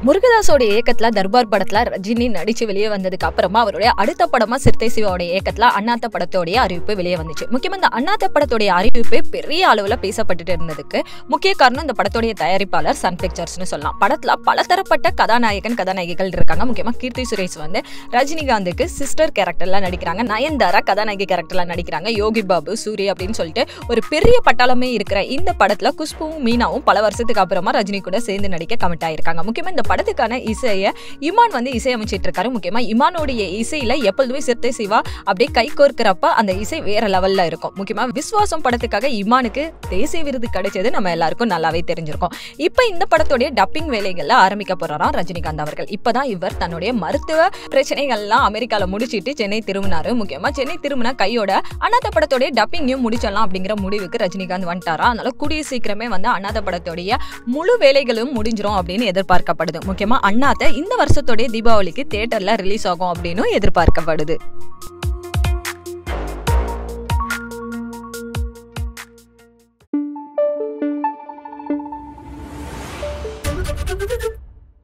முருகதாஸோட இயக்கத்துல தர்பார் படத்துல ரஜினி நடிச்சு வெளியே வந்ததுக்கு அப்புறமா அவருடைய அடுத்த படமா சிறுத்தை சிவாவோட இயக்கத்துல அண்ணாத்த படத்தோடைய அறிவிப்பு வெளியே வந்துச்சு முக்கியமா இந்த அண்ணாத்த படத்தோடைய அறிவிப்பு பெரிய அளவுல பேசப்பட்டுட்டு இருந்ததுக்கு முக்கிய காரணம் இந்த படத்தோடைய தயாரிப்பாளர் சன் பிக்சர்ஸ்னு சொல்லலாம் படத்துல பலதரப்பட்ட கதாநாயகன் கதாநாயகிகள் இருக்காங்க முக்கியமா கீர்த்தி சுரேஷ் வந்து ரஜினிகாந்துக்கு சிஸ்டர் கேரக்டர்ல நடிக்கிறாங்க நயன்தாரா கதாநாயகி கேரக்டர்ல நடிக்கிறாங்க யோகி பாபு சூரிய அப்படின்னு சொல்லிட்டு ஒரு பெரிய பட்டாளமே இருக்கிற இந்த படத்துல குஷ்புவும் மீனாவும் பல வருஷத்துக்கு அப்புறமா ரஜினி கூட சேர்ந்து நடிக்க கமிட் ஆயிருக்காங்க முக்கியமா இந்த படத்துக்கான இசையை இமான் வந்து இசையமைச்சிட்டு இருக்காரு முக்கியமா இமானுடைய இசையில எப்பொழுதுமே சிறுத்தை சிவா அப்படியே கை கோர்க்கிறப்ப அந்த இசை வேற லெவல்ல இருக்கும் முக்கியமா விஸ்வாசம் படத்துக்காக இமானுக்கு தேசிய விருது கிடைச்சது நம்ம எல்லாருக்கும் நல்லாவே தெரிஞ்சிருக்கும் இப்போ இந்த படத்துடைய டப்பிங் வேலைகள்ல ஆரம்பிக்க போறாராம் ரஜினிகாந்த் அவர்கள் இப்பதான் இவர் தன்னுடைய மருத்துவ பிரச்சனைகள்லாம் அமெரிக்கால முடிச்சிட்டு சென்னை திரும்பினாரு முக்கியமா சென்னை திரும்பின கையோட அண்ணாத்த படத்தோடைய டப்பிங்கையும் முடிச்சிடலாம் அப்படிங்கிற முடிவுக்கு ரஜினிகாந்த் வந்துட்டாரா அதனால கூடிய சீக்கிரமே வந்து அண்ணாத்த படத்தோடைய முழு வேலைகளும் முடிஞ்சிரும் அப்படின்னு எதிர்பார்க்கப்படுது முக்கியமா அண்ணாத்த இந்த வருஷத்தோடைய தீபாவளிக்கு தியேட்டர்ல ரிலீஸ் ஆகும் அப்படின்னு எதிர்பார்க்கப்படுது